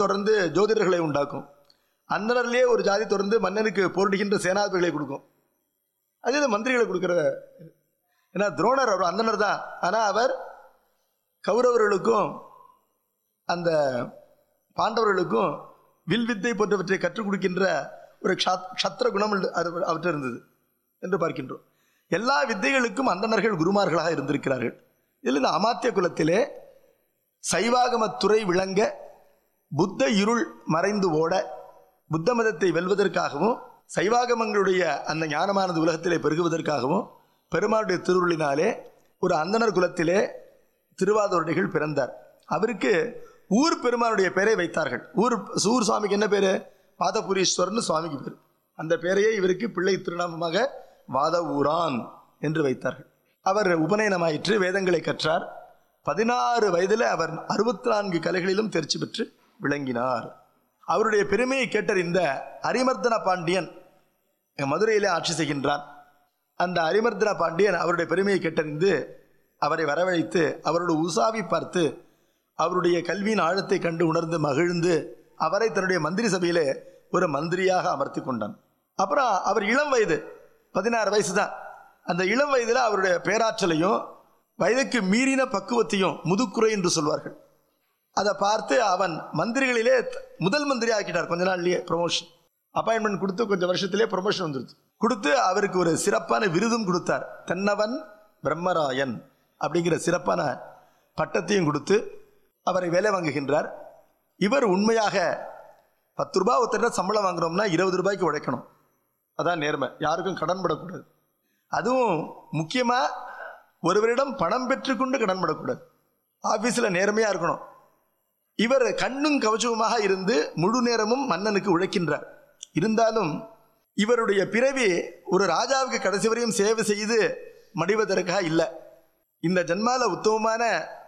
தொடர்ந்து ஜோதிடர்களை உண்டாக்கும் அந்தனர்லேயே ஒரு ஜாதி தொடர்ந்து மன்னனுக்கு போரிடுகின்ற சேனாதிபதிகளை கொடுக்கும் அது இது மந்திரிகளை கொடுக்கிற ஏன்னா துரோணர் அவர் அந்தனர் தான் ஆனால் அவர் கௌரவர்களுக்கும் அந்த பாண்டவர்களுக்கும் வில் வித்தை போன்றவற்றை கற்றுக் கொடுக்கின்ற ஒரு க்ஷாத்- க்ஷத்திர குணம் உண்டு- அது அவற்றை இருந்தது என்று பார்க்கின்றோம் எல்லா வித்தைகளுக்கும் அந்தணர்கள் குருமார்களாக இருந்திருக்கிறார்கள் இதில் இந்த அமாத்திய குலத்திலே சைவாகமத்துறை விளங்க புத்த இருள் மறைந்து ஓட புத்த மதத்தை வெல்வதற்காகவும் சைவாகமங்களுடைய அந்த ஞானமானது உலகத்திலே பெருகுவதற்காகவும் பெருமாளுடைய திருவுருளினாலே ஒரு அந்தணர் குலத்திலே திருவாதூரடிகள் பிறந்தார் அவருக்கு ஊர் பெருமானுடைய பெயரை வைத்தார்கள் ஊர் ஊர் சுவாமிக்கு என்ன பேரு பாதபுரீஸ்வரர்னு சுவாமிக்கு பேர் அந்த பெயரையே இவருக்கு பிள்ளை திருநாமமாக வாத ஊரான் என்று வைத்தார்கள் அவர் உபநயனமாயிற்று வேதங்களை கற்றார் பதினாறு வயதில் அவர் அறுபத்தி நான்கு கலைகளிலும் தேர்ச்சி பெற்று விளங்கினார் அவருடைய பெருமையை கேட்டறிந்த அரிமர்தன பாண்டியன் மதுரையிலே ஆட்சி செய்கின்றான் அந்த அரிமர்தன பாண்டியன் அவருடைய பெருமையை கேட்டறிந்து அவரை வரவழைத்து அவரோட உசாவி பார்த்து அவருடைய கல்வியின் ஆழத்தை கண்டு உணர்ந்து மகிழ்ந்து அவரை தன்னுடைய மந்திரி சபையிலே ஒரு மந்திரியாக அமர்த்தி கொண்டான் அப்புறம் அவர் இளம் வயது பதினாறு வயசு தான் அந்த இளம் வயதில் அவருடைய பேராற்றலையும் வயதுக்கு மீறின பக்குவத்தையும் முதுக்குறை என்று சொல்வார்கள் அதை பார்த்து அவன் மந்திரிகளிலே த- முதல் மந்திரி ஆக்கிட்டார் கொஞ்ச நாள்லயே ப்ரொமோஷன் அப்பாயின்மெண்ட் கொடுத்து கொஞ்சம் வருஷத்திலே ப்ரொமோஷன் வந்துருது கொடுத்து அவருக்கு ஒரு சிறப்பான விருதும் கொடுத்தார் தென்னவன் பிரம்மராயன் அப்படிங்கிற சிறப்பான பட்டத்தையும் கொடுத்து அவரை வேலை வாங்குகின்றார் இவர் உண்மையாக பத்து ரூபாய் ஒருத்தர் சம்பளம் வாங்குறோம்னா இருபது ரூபாய்க்கு உழைக்கணும் அதான் நேர்மை யாருக்கும் கடன் படக்கூடாது அதுவும் முக்கியமாக ஒருவரிடம் பணம் பெற்றுக்கொண்டு கடன் படக்கூடாது ஆஃபீஸில் நேர்மையாக இருக்கணும் இவர் கண்ணும் கவச்சவுமாக இருந்து முழு நேரமும் மன்னனுக்கு உழைக்கின்றார் இருந்தாலும் இவருடைய பிறவி ஒரு ராஜாவுக்கு கடைசி வரையும் சேவை செய்து மடிவதற்காக இல்லை இந்த ஜன்மால உத்தமமான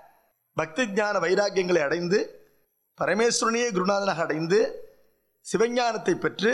பக்தி ஞான வைராக்கியங்களை அடைந்து பரமேஸ்வரனையே குருநாதனாக அடைந்து சிவஞானத்தை பெற்று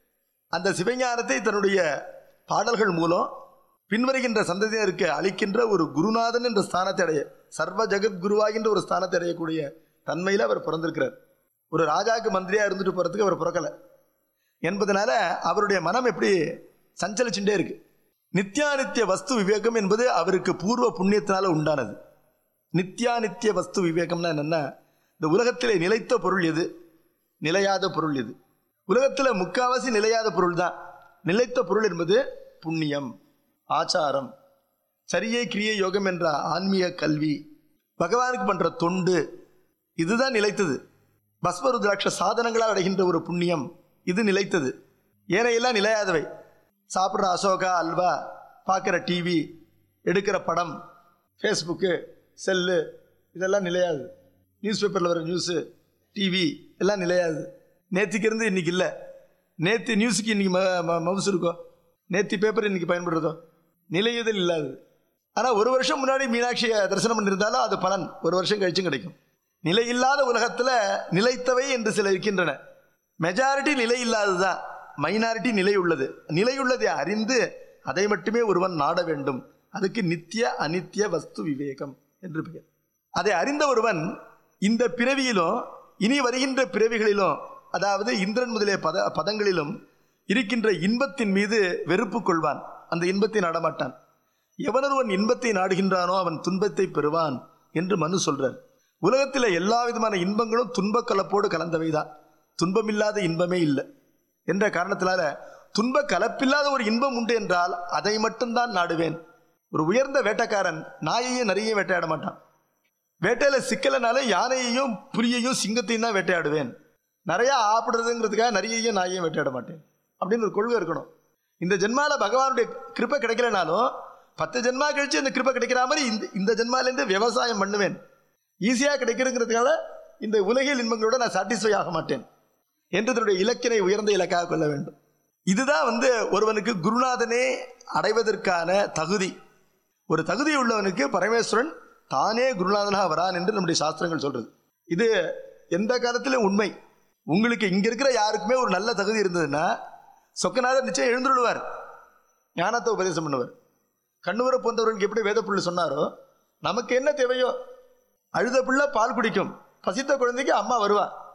அந்த சிவஞானத்தை தன்னுடைய பாடல்கள் மூலம் பின்வருகின்ற சந்ததியினருக்கு அளிக்கின்ற ஒரு குருநாதன் என்ற ஸ்தானத்தை அடைய சர்வ ஜெகத் குருவாகின்ற ஒரு ஸ்தானத்தை அடையக்கூடிய தன்மையில் அவர் பிறந்திருக்கிறார் ஒரு ராஜாவுக்கு மந்திரியா இருந்துட்டு போறதுக்கு அவர் பிறக்கல என்பதனால அவருடைய மனம் எப்படி சஞ்சலிச்சுட்டே இருக்கு நித்யானித்திய வஸ்து விவேகம் என்பது அவருக்கு பூர்வ புண்ணியத்தினால உண்டானது நித்யானித்திய வஸ்து விவேகம்னா என்னன்னா இந்த உலகத்திலே நிலைத்த பொருள் எது நிலையாத பொருள் எது உலகத்தில் முக்காவாசி நிலையாத பொருள் தான் நிலைத்த பொருள் என்பது புண்ணியம் ஆச்சாரம் சரியை கிரியை யோகம் என்ற ஆன்மீக கல்வி பகவானுக்கு பண்ற தொண்டு இதுதான் நிலைத்தது பஸ்மருத்ராட்ச சாதனங்களால் அடைகின்ற ஒரு புண்ணியம் இது நிலைத்தது ஏனையெல்லாம் நிலையாதவை சாப்பிட்ற அசோகா அல்வா பார்க்குற டிவி எடுக்கிற படம் ஃபேஸ்புக்கு செல்லு இதெல்லாம் நிலையாது நியூஸ் பேப்பரில் வர நியூஸு டிவி எல்லாம் நிலையாது நேற்றுக்கு இருந்து இன்னைக்கு இல்லை நேற்று நியூஸுக்கு இன்னைக்கு ம- ம- மவுசு இருக்கோ நேற்று பேப்பர் இன்னைக்கு பயன்படுறதோ நிலையுதல் இல்லாதது ஆனால் ஒரு வருஷம் முன்னாடி மீனாட்சியை தரிசனம் பண்ணியிருந்தாலும் அது பலன் ஒரு வருஷம் கழிச்சும் கிடைக்கும் நிலையில்லாத உலகத்தில் நிலைத்தவை என்று சில இருக்கின்றன மெஜாரிட்டி நிலை இல்லாததுதான் மைனாரிட்டி நிலை உள்ளது நிலையுள்ளதை அறிந்து அதை மட்டுமே ஒருவன் நாட வேண்டும் அதுக்கு நித்திய அனித்திய வஸ்து விவேகம் என்று பெயர் அதை அறிந்த ஒருவன் இந்த பிறவியிலும் இனி வருகின்ற பிறவிகளிலும் அதாவது இந்திரன் முதலிய பத பதங்களிலும் இருக்கின்ற இன்பத்தின் மீது வெறுப்பு கொள்வான் அந்த இன்பத்தை நாடமாட்டான் எவனொருவன் இன்பத்தை நாடுகின்றானோ அவன் துன்பத்தை பெறுவான் என்று மனு சொல்றார் உலகத்தில் எல்லா விதமான இன்பங்களும் துன்பக் கலப்போடு கலந்தவைதான் துன்பமில்லாத இன்பமே இல்லை என்ற காரணத்தினால துன்ப கலப்பில்லாத ஒரு இன்பம் உண்டு என்றால் அதை மட்டும்தான் நாடுவேன் ஒரு உயர்ந்த வேட்டைக்காரன் நாயையும் நரியையும் வேட்டையாட மாட்டான் வேட்டையில சிக்கலனால யானையையும் புலியையும் சிங்கத்தையும் தான் வேட்டையாடுவேன் நிறைய ஆப்பிடுறதுங்கிறதுக்காக நரியையும் நாயையும் வேட்டையாட மாட்டேன் அப்படின்னு ஒரு கொள்கை இருக்கணும் இந்த ஜென்மால பகவானுடைய கிருப்பை கிடைக்கலனாலும் பத்து ஜென்மா கழிச்சு இந்த கிருப்பை கிடைக்கிற மாதிரி இந்த இந்த ஜென்மாலேருந்து விவசாயம் பண்ணுவேன் ஈஸியாக கிடைக்கிறதுங்கிறதுனால இந்த உலகியல் இன்பங்களோட நான் சாட்டிஸ்ஃபை ஆக மாட்டேன் என்று தன்னுடைய இலக்கினை உயர்ந்த இலக்காக கொள்ள வேண்டும் இதுதான் வந்து ஒருவனுக்கு குருநாதனே அடைவதற்கான தகுதி ஒரு தகுதி உள்ளவனுக்கு பரமேஸ்வரன் தானே குருநாதனாக வரான் என்று நம்முடைய சாஸ்திரங்கள் சொல்றது இது எந்த காலத்திலும் உண்மை உங்களுக்கு இங்க இருக்கிற யாருக்குமே ஒரு நல்ல தகுதி இருந்ததுன்னா சொக்கநாதர் நிச்சயம் எழுந்துடுவார் ஞானத்தை உபதேசம் பண்ணுவார் கண்ணுவரை போன்றவர்களுக்கு எப்படி வேத புள்ளி சொன்னாரோ நமக்கு என்ன தேவையோ அழுத பிள்ளை பால் குடிக்கும் பசித்த குழந்தைக்கு அம்மா வருவா